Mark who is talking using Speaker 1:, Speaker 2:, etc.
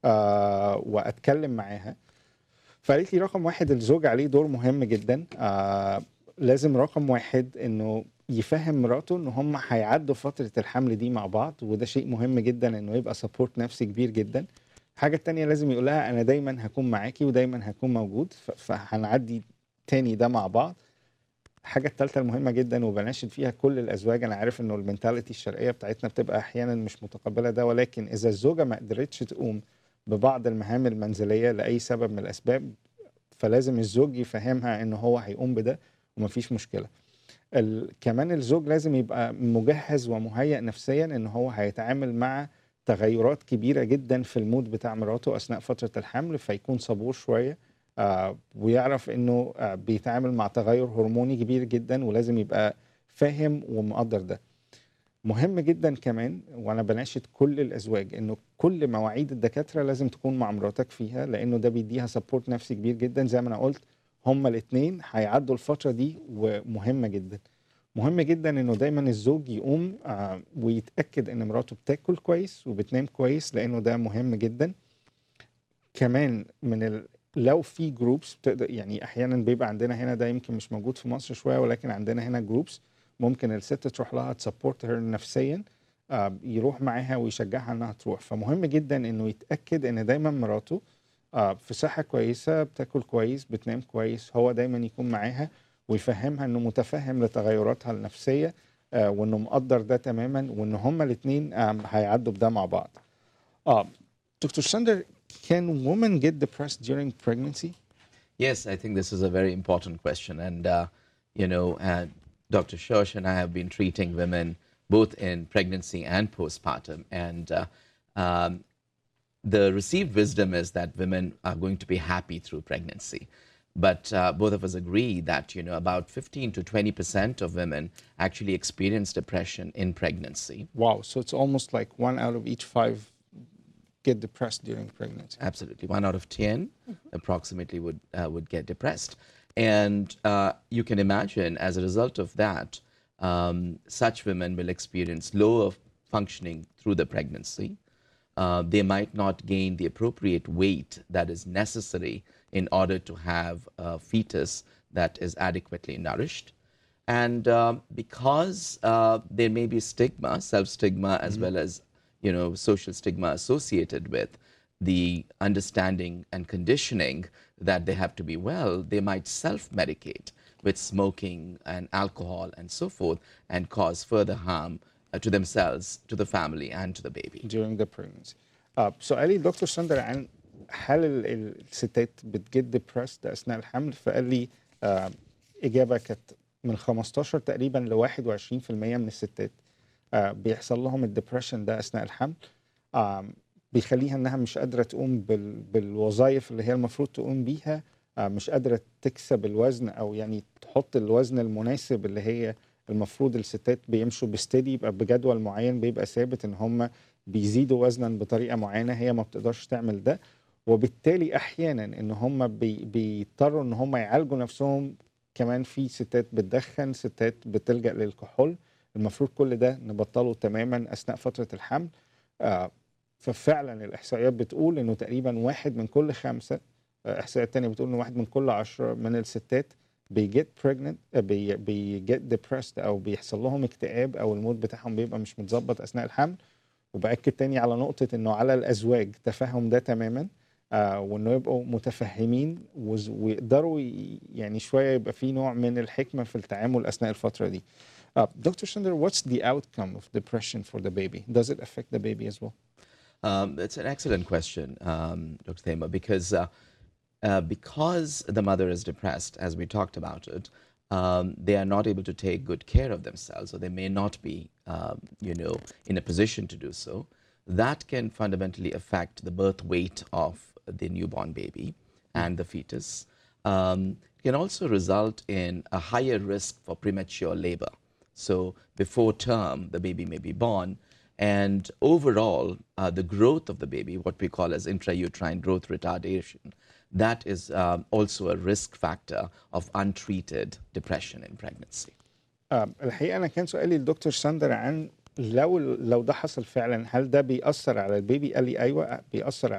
Speaker 1: آه واتكلم معاها فقالت لي رقم واحد الزوج عليه دور مهم جدا آه لازم رقم واحد انه يفهم مراته ان هم هيعدوا فتره الحمل دي مع بعض وده شيء مهم جدا انه يبقى سبورت نفسي كبير جدا الحاجه التانية لازم يقول لها انا دايما هكون معاكي ودايما هكون موجود ف- فهنعدي تاني ده مع بعض الحاجة الثالثة المهمة جدا وبناشد فيها كل الأزواج أنا عارف إنه المنتاليتي الشرقية بتاعتنا بتبقى أحيانا مش متقبلة ده ولكن إذا الزوجة ما قدرتش تقوم ببعض المهام المنزلية لأي سبب من الأسباب فلازم الزوج يفهمها إن هو هيقوم بده ومفيش مشكلة ال... كمان الزوج لازم يبقى مجهز ومهيأ نفسيا إن هو هيتعامل مع تغيرات كبيرة جدا في المود بتاع مراته أثناء فترة الحمل فيكون صبور شوية آه ويعرف انه آه بيتعامل مع تغير هرموني كبير جدا ولازم يبقى فاهم ومقدر ده مهم جدا كمان وانا بناشد كل الازواج انه كل مواعيد الدكاتره لازم تكون مع مراتك فيها لانه ده بيديها سبورت نفسي كبير جدا زي ما انا قلت هما الاثنين هيعدوا الفتره دي ومهمه جدا مهم جدا انه دايما الزوج يقوم آه ويتاكد ان مراته بتاكل كويس وبتنام كويس لانه ده مهم جدا كمان من ال... لو في جروبس بتقدر يعني احيانا بيبقى عندنا هنا ده يمكن مش موجود في مصر شويه ولكن عندنا هنا جروبس ممكن الست تروح لها تسبورت هير نفسيا آه، يروح معاها ويشجعها انها تروح فمهم جدا انه يتاكد ان دايما مراته آه، في صحه كويسه بتاكل كويس بتنام كويس هو دايما يكون معاها ويفهمها انه متفهم لتغيراتها النفسيه آه، وانه مقدر ده تماما وان هما الاثنين هيعدوا بده مع بعض اه دكتور ساندر can women get depressed during pregnancy
Speaker 2: Yes, I think this is a very important question. And, uh, you know, uh, Dr. Shosh and I have been treating women both in pregnancy and postpartum. And uh, um, the received wisdom is that women are going to be happy through pregnancy. But uh, both of us agree that, you know, about 15 to 20% of women actually experience depression in pregnancy.
Speaker 1: wow so it's almost like one out of each five get depressed during pregnancy
Speaker 2: Absolutely, one out of 10 approximately would uh, would get depressed, and uh, you can imagine as a result of that, um, such women will experience lower functioning through the pregnancy. Uh, they might not gain the appropriate weight that is necessary in order to have a fetus that is adequately nourished. And um, because uh, there may be stigma, self stigma, as well as you know social stigma associated with the understanding and conditioning that they have to be well, they might self-medicate with smoking and alcohol and so forth, and cause further harm uh, to themselves, to the family, and to the baby.
Speaker 1: during the pregnancy آه سؤالي دكتور ساندر عن هل ال- ال- الستات بتجيت ديبرست اثناء الحمل فقال لي آه اجابه كانت من 15 تقريبا ل 21% من الستات آه بيحصل لهم الدبريشن ده اثناء الحمل آه بيخليها انها مش قادره تقوم بال بالوظائف اللي هي المفروض تقوم بيها آه مش قادره تكسب الوزن او يعني تحط الوزن المناسب اللي هي المفروض الستات بيمشوا بستدي يبقى بجدول معين بيبقى ثابت ان هم بيزيدوا وزنا بطريقه معينه هي ما بتقدرش تعمل ده وبالتالي احيانا ان هم بي بيضطروا ان هم يعالجوا نفسهم كمان في ستات بتدخن ستات بتلجأ للكحول المفروض كل ده نبطله تماما اثناء فتره الحمل آه ففعلا الاحصائيات بتقول انه تقريبا واحد من كل خمسه آه، احصائيات تانية بتقول ان واحد من كل عشرة من الستات بيجيت pregnant بي بيجيت depressed او بيحصل لهم اكتئاب او المود بتاعهم بيبقى مش متظبط اثناء الحمل وباكد تاني على نقطه انه على الازواج تفهم ده تماما آه وانه يبقوا متفهمين وز- ويقدروا ي- يعني شويه يبقى في نوع من الحكمه في التعامل اثناء الفتره دي. Uh, Dr. Sundar, what's the outcome of depression for the baby? Does it affect the baby as well?
Speaker 2: Um, it's an excellent question, um, Dr. Thema, because uh, uh, because the mother is depressed, as we talked about it, um, they are not able to take good care of themselves, or they may not be, um, you know, in a position to do so. That can fundamentally affect the birth weight of the newborn baby and the fetus. Um, it can also result in a higher risk for premature labor. So before term, the baby may be born, and overall, uh, the growth of the baby, what we call as intrauterine growth retardation, that is um, also a risk factor of untreated depression in pregnancy.
Speaker 1: آه الحقيقه انا كان سؤالي للدكتور ساندر عن لو لو ده حصل فعلا هل ده بيأثر على البيبي؟ قال لي ايوه بيأثر